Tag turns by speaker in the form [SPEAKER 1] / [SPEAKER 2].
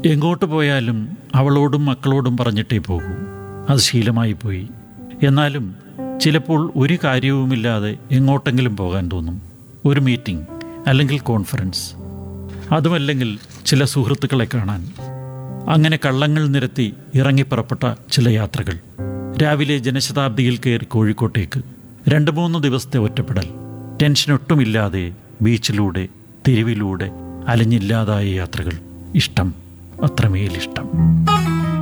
[SPEAKER 1] എങ്ങോട്ട് പോയാലും അവളോടും മക്കളോടും പറഞ്ഞിട്ടേ പോകൂ അത് ശീലമായി പോയി എന്നാലും ചിലപ്പോൾ ഒരു കാര്യവുമില്ലാതെ എങ്ങോട്ടെങ്കിലും പോകാൻ തോന്നും ഒരു മീറ്റിംഗ് അല്ലെങ്കിൽ കോൺഫറൻസ് അതുമല്ലെങ്കിൽ ചില സുഹൃത്തുക്കളെ കാണാൻ അങ്ങനെ കള്ളങ്ങൾ നിരത്തി ഇറങ്ങിപ്പുറപ്പെട്ട ചില യാത്രകൾ രാവിലെ ജനശതാബ്ദിയിൽ കയറി കോഴിക്കോട്ടേക്ക് രണ്ട് മൂന്ന് ദിവസത്തെ ഒറ്റപ്പെടൽ ടെൻഷനൊട്ടുമില്ലാതെ ബീച്ചിലൂടെ തെരുവിലൂടെ അലഞ്ഞില്ലാതായ യാത്രകൾ ഇഷ്ടം അത്രമേലിഷ്ടം